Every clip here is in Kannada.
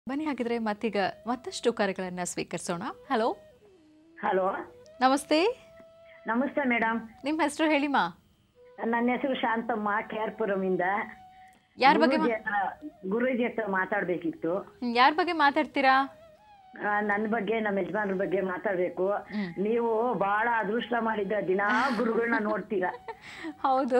ಬನ್ನಿ ಹಾಗಿದ್ರೆ ಮತ್ತೀಗ ಮತ್ತಷ್ಟು ಕರೆಗಳನ್ನು ಸ್ವೀಕರಿಸೋಣ ಹಲೋ ಹಲೋ ನಮಸ್ತೆ ನಮಸ್ತೆ ಮೇಡಮ್ ನಿಮ್ಮ ಹೆಸರು ಹೇಳಿಮಾ ನನ್ನ ಹೆಸರು ಶಾಂತಮ್ಮ ಕೇರ್ಪುರಮಿಂದ ಯಾರ ಬಗ್ಗೆ ಗುರೂಜಿ ಹತ್ರ ಗುರೂಜಿ ಹತ್ರ ಮಾತಾಡ್ಬೇಕಿತ್ತು ಯಾರ ಬಗ್ಗೆ ಮಾತಾಡ್ತೀರಾ ಆ, ನನ್ನ ಬಗ್ಗೆ ನಮ್ಮ ಯಜಮಾನ್ರ ಬಗ್ಗೆ ಮಾತಾಡ್ಬೇಕು ನೀವು ಬಹಳ ಅದೃಷ್ಟ ಮಾಡಿದ್ರ ದಿನಾ ಗುರುಗಳನ್ನ ನೋಡ್ತೀರಾ ಹೌದು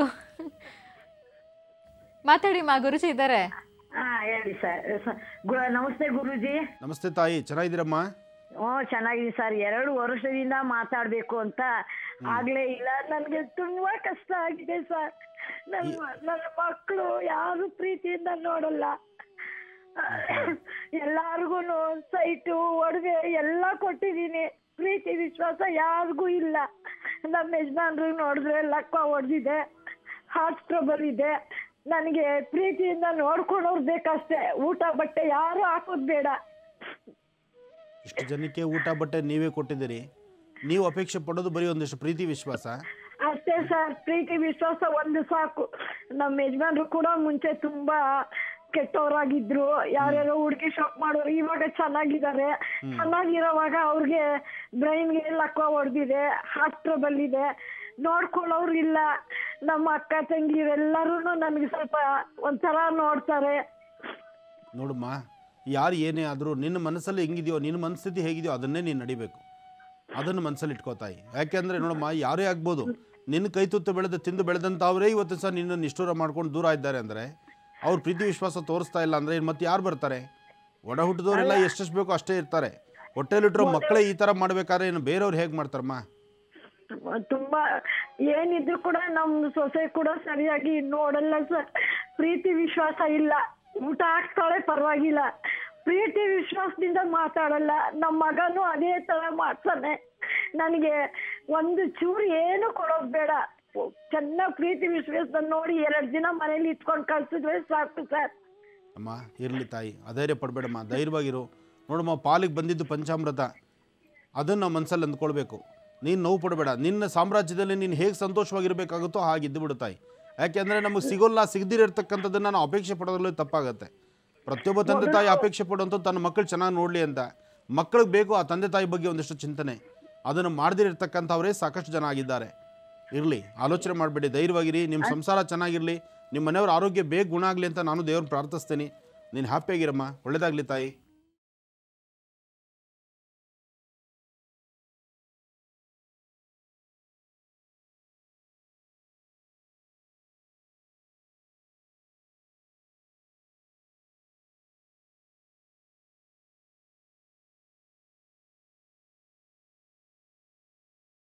ಮಾತಾಡಿ ಮಾ ಗುರುಜಿ ಇದ್ದಾರೆ ಹಾ ಹೇಳಿ ಸರ್ ನಮಸ್ತೆ ಗುರೂಜಿ ನಮಸ್ತೆ ತಾಯಿ ಚೆನ್ನಾಗಿದ್ದೀರಮ್ಮ ಹ್ಞೂ ಚೆನ್ನಾಗಿದೆ ಸರ್ ಎರಡು ವರ್ಷದಿಂದ ಮಾತಾಡ್ಬೇಕು ಅಂತ ಆಗ್ಲೇ ಇಲ್ಲ ನನ್ಗೆ ತುಂಬಾ ಕಷ್ಟ ಆಗಿದೆ ಸರ್ ನನ್ನ ನನ್ನ ಮಕ್ಕಳು ಯಾರು ಪ್ರೀತಿಯಿಂದ ನೋಡಲ್ಲ ಎಲ್ಲಾರ್ಗು ಸೈಟು ಒಡವೆ ಎಲ್ಲ ಕೊಟ್ಟಿದ್ದೀನಿ ಪ್ರೀತಿ ವಿಶ್ವಾಸ ಯಾರಿಗೂ ಇಲ್ಲ ನಮ್ಮ ಯಜಮಾನ್ರು ನೋಡಿದ್ರೆ ಲಕ್ಕ ಹೊಡೆದಿದೆ ಹಾರ್ಟ್ ಟ್ರಬಲ್ ಇದೆ ನನಗೆ ಪ್ರೀತಿಯಿಂದ ನೋಡ್ಕೊಂಡವ್ರು ಬೇಕಷ್ಟೇ ಊಟ ಬಟ್ಟೆ ಯಾರು ಹಾಕೋದ್ ಬೇಡ ಇಷ್ಟು ಜನಕ್ಕೆ ಊಟ ಬಟ್ಟೆ ನೀವೇ ಕೊಟ್ಟಿದ್ದೀರಿ ನೀವು ಅಪೇಕ್ಷೆ ಪಡೋದು ಬರೀ ಒಂದಿಷ್ಟು ಪ್ರೀತಿ ವಿಶ್ವಾಸ ಅಷ್ಟೇ ಸರ್ ಪ್ರೀತಿ ವಿಶ್ವಾಸ ಒಂದು ಸಾಕು ನಮ್ಮ ಯಜಮಾನ್ರು ಕೂಡ ಮುಂಚೆ ತುಂಬಾ ಕೆಟ್ಟವರಾಗಿದ್ರು ಯಾರ್ಯಾರೋ ಹುಡುಗಿ ಶಾಪ್ ಮಾಡೋರು ಇವಾಗ ಚೆನ್ನಾಗಿದ್ದಾರೆ ಚೆನ್ನಾಗಿರೋವಾಗ ಅವ್ರಿಗೆ ಬ್ರೈನ್ಗೆ ಲಕ್ವ ಹೊಡೆದಿದೆ ಹಾರ್ಟ್ ಟ್ರಬಲ್ ಇದೆ ನೋಡ್ಕೊಳ್ಳೋರು ಇಲ್ಲ ನಮ್ಮ ಅಕ್ಕ ತಂಗಿರೆಲ್ಲರೂ ನನಗೆ ಸ್ವಲ್ಪ ಒಂಥರ ನೋಡ್ತಾರೆ ನೋಡಮ್ಮ ಯಾರು ಏನೇ ಆದರೂ ನಿನ್ನ ಮನಸ್ಸಲ್ಲಿ ಹೆಂಗಿದೆಯೋ ನಿನ್ನ ಮನಸ್ಥಿತಿ ಹೇಗಿದೆಯೋ ಅದನ್ನೇ ನೀನು ನಡಿಬೇಕು ಅದನ್ನು ಮನಸ್ಸಲ್ಲಿ ಇಟ್ಕೋ ತಾಯಿ ಯಾಕೆಂದರೆ ನೋಡಮ್ಮ ಯಾರೇ ಆಗ್ಬೋದು ನಿನ್ನ ಕೈ ತುತ್ತು ಬೆಳೆದು ತಿಂದು ಬೆಳೆದಂಥವರೇ ಇವತ್ತು ಸಹ ನಿನ್ನ ನಿಷ್ಠೂರ ಮಾಡ್ಕೊಂಡು ದೂರ ಇದ್ದಾರೆ ಅಂದರೆ ಅವ್ರ ಪ್ರೀತಿ ವಿಶ್ವಾಸ ತೋರಿಸ್ತಾ ಇಲ್ಲ ಅಂದರೆ ಮತ್ತೆ ಯಾರು ಬರ್ತಾರೆ ಒಡ ಹುಟ್ಟಿದವರೆಲ್ಲ ಎಷ್ಟೆಷ್ಟು ಬೇಕೋ ಅಷ್ಟೇ ಇರ್ತಾರೆ ಹೊಟ್ಟೆಲಿಟ್ಟಿರೋ ಮಕ್ಕಳೇ ಈ ಥರ ಮಾಡ್ಬೇಕಾದ್ರೆ ಇನ್ನು ಬೇರೆಯವ್ರು ಹೇಗೆ ಮಾಡ್ತಾರಮ್ಮ ತುಂಬಾ ಏನಿದ್ರು ಕೂಡ ನಮ್ ಸೊಸೆ ಕೂಡ ಸರಿಯಾಗಿ ನೋಡಲ್ಲ ಸರ್ ಪ್ರೀತಿ ವಿಶ್ವಾಸ ಇಲ್ಲ ಊಟ ಹಾಕ್ತಾಳೆ ಪರವಾಗಿಲ್ಲ ಪ್ರೀತಿ ವಿಶ್ವಾಸದಿಂದ ಮಾತಾಡಲ್ಲ ನಮ್ಮ ಮಗನು ಅದೇ ತರ ಮಾಡ್ತಾನೆ ನನಗೆ ಒಂದು ಚೂರು ಏನು ಕೊಡೋದ್ ಬೇಡ ಚೆನ್ನಾಗ್ ಪ್ರೀತಿ ವಿಶ್ವಾಸ ನೋಡಿ ಎರಡ್ ದಿನ ಮನೇಲಿ ಇಟ್ಕೊಂಡು ಕಳ್ಸಿದ್ರೆ ಸಾಕು ಸರ್ ಅಮ್ಮ ಇರಲಿ ತಾಯಿ ಅಧೈರ್ಯ ಪಡಬೇಡಮ್ಮ ಧೈರ್ಯವಾಗಿರು ನೋಡಮ್ಮ ಪಾಲಿಗೆ ಬಂದಿದ್ದು ಪಂಚಾಮೃತ ಅದನ್ನು ನಾವು ಮನಸ್ಸಲ್ಲಿ ಅಂದ್ಕೊಳ್ಬೇಕು ನೀನು ನೋವು ಪಡಬೇಡ ನಿನ್ನ ಸಾಮ್ರಾಜ್ಯದಲ್ಲಿ ನೀನು ಹೇಗೆ ಸಂತೋಷವಾಗಿರಬೇಕಾಗುತ್ತೋ ಹಾಗೆ ಇದ್ದು ಬಿಡು ತಾಯಿ ಯಾಕೆಂದರೆ ನಮಗೆ ಸಿಗೋಲ್ಲ ಸಿಗದಿರತಕ್ಕಂಥದ್ದನ್ನು ನಾವು ಅಪೇಕ್ಷೆ ಪಡೋದ್ರಲ್ಲಿ ತಪ್ಪಾಗತ್ತೆ ಪ್ರತಿಯೊಬ್ಬ ತಂದೆ ತಾಯಿ ಅಪೇಕ್ಷೆ ಪಡುವಂಥದ್ದು ತನ್ನ ಮಕ್ಕಳು ಚೆನ್ನಾಗಿ ನೋಡಲಿ ಅಂತ ಮಕ್ಕಳಿಗೆ ಬೇಕು ಆ ತಂದೆ ತಾಯಿ ಬಗ್ಗೆ ಒಂದಿಷ್ಟು ಚಿಂತನೆ ಅದನ್ನು ಮಾಡದಿರತಕ್ಕಂಥವರೇ ಸಾಕಷ್ಟು ಜನ ಆಗಿದ್ದಾರೆ ಇರಲಿ ಆಲೋಚನೆ ಮಾಡಬೇಡಿ ಧೈರ್ಯವಾಗಿರಿ ನಿಮ್ಮ ಸಂಸಾರ ಚೆನ್ನಾಗಿರಲಿ ನಿಮ್ಮ ಮನೆಯವ್ರ ಆರೋಗ್ಯ ಬೇಗ ಗುಣ ಆಗಲಿ ಅಂತ ನಾನು ದೇವ್ರನ್ನ ಪ್ರಾರ್ಥಿಸ್ತೀನಿ ನೀನು ಹ್ಯಾಪಿಯಾಗಿರಮ್ಮ ಒಳ್ಳೇದಾಗಲಿ ತಾಯಿ